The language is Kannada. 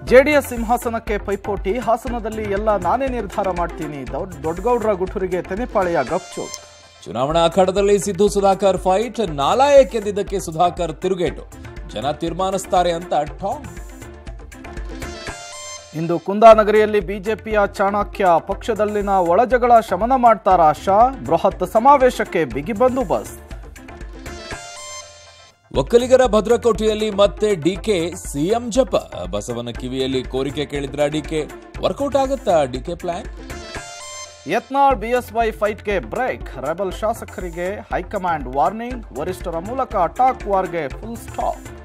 ಜೆಡಿಎಸ್ ಸಿಂಹಾಸನಕ್ಕೆ ಪೈಪೋಟಿ ಹಾಸನದಲ್ಲಿ ಎಲ್ಲ ನಾನೇ ನಿರ್ಧಾರ ಮಾಡ್ತೀನಿ ದೊಡ್ಡ ದೊಡ್ಡಗೌಡರ ಗುಠುರಿಗೆ ತೆನೆಪಾಳೆಯ ಗಪ್ಚು ಚುನಾವಣಾ ಅಖಾಡದಲ್ಲಿ ಸಿದ್ದು ಸುಧಾಕರ್ ಫೈಟ್ ನಾಲಾಯಕ್ ಎಂದಿದ್ದಕ್ಕೆ ಸುಧಾಕರ್ ತಿರುಗೇಟು ಜನ ತೀರ್ಮಾನಿಸ್ತಾರೆ ಅಂತ ಟಾಂಗ್ ಇಂದು ಕುಂದಾನಗರಿಯಲ್ಲಿ ಬಿಜೆಪಿಯ ಚಾಣಕ್ಯ ಪಕ್ಷದಲ್ಲಿನ ಒಳಜಗಳ ಶಮನ ಮಾಡ್ತಾರಾ ಶಾ ಬೃಹತ್ ಸಮಾವೇಶಕ್ಕೆ ಬಿಗಿ ಬಂದೋಬಸ್ತ್ ಒಕ್ಕಲಿಗರ ಭದ್ರಕೋಟೆಯಲ್ಲಿ ಮತ್ತೆ ಡಿಕೆ ಸಿಎಂ ಜಪ ಬಸವನ ಕಿವಿಯಲ್ಲಿ ಕೋರಿಕೆ ಕೇಳಿದ್ರ ಡಿಕೆ ವರ್ಕೌಟ್ ಆಗುತ್ತಾ ಡಿಕೆ ಪ್ಲಾನ್ ಯತ್ನಾಳ್ ಬಿಎಸ್ವೈ ಫೈಟ್ಗೆ ಬ್ರೇಕ್ ರೆಬಲ್ ಶಾಸಕರಿಗೆ ಹೈಕಮಾಂಡ್ ವಾರ್ನಿಂಗ್ ವರಿಷ್ಠರ ಮೂಲಕ ಟಾಕ್ ವಾರ್ಗೆ ಫುಲ್ ಸ್ಟಾಪ್